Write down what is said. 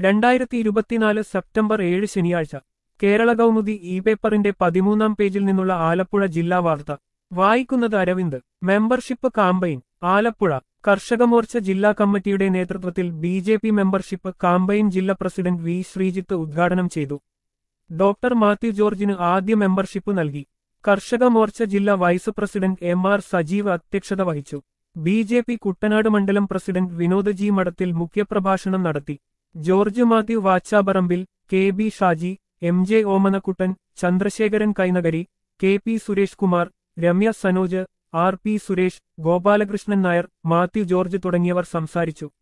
രണ്ടായിരത്തി ഇരുപത്തിനാല് സെപ്റ്റംബർ ഏഴ് ശനിയാഴ്ച കേരള കൗമുദി ഇ പേപ്പറിന്റെ പതിമൂന്നാം പേജിൽ നിന്നുള്ള ആലപ്പുഴ ജില്ലാ വാർത്ത വായിക്കുന്നത് അരവിന്ദ് മെമ്പർഷിപ്പ് കാമ്പയിൻ ആലപ്പുഴ കർഷകമോർച്ച ജില്ലാ കമ്മിറ്റിയുടെ നേതൃത്വത്തിൽ B J P membership campaign ജില്ലാ പ്രസിഡന്റ് വി ശ്രീജിത്ത് ഉദ്ഘാടനം ചെയ്തു ഡോക്ടർ മാത്യു ജോർജിന് ആദ്യ മെമ്പർഷിപ്പ് നൽകി കർഷക മോർച്ച ജില്ലാ vice president M R Sajeev അധ്യക്ഷത വഹിച്ചു ബി ജെ പി കുട്ടനാട് മണ്ഡലം പ്രസിഡന്റ് വിനോദ് ജി മഠത്തിൽ മുഖ്യപ്രഭാഷണം നടത്തി George Mathew Vachaparambil K B Shaji M J Omanakuttan Chandrasekharan Kainagari K P Suresh Kumar Ramya Sanoj R P Suresh Gopalakrishnan Nair Mathew George തുടങ്ങിയവർ സംസാരിച്ചു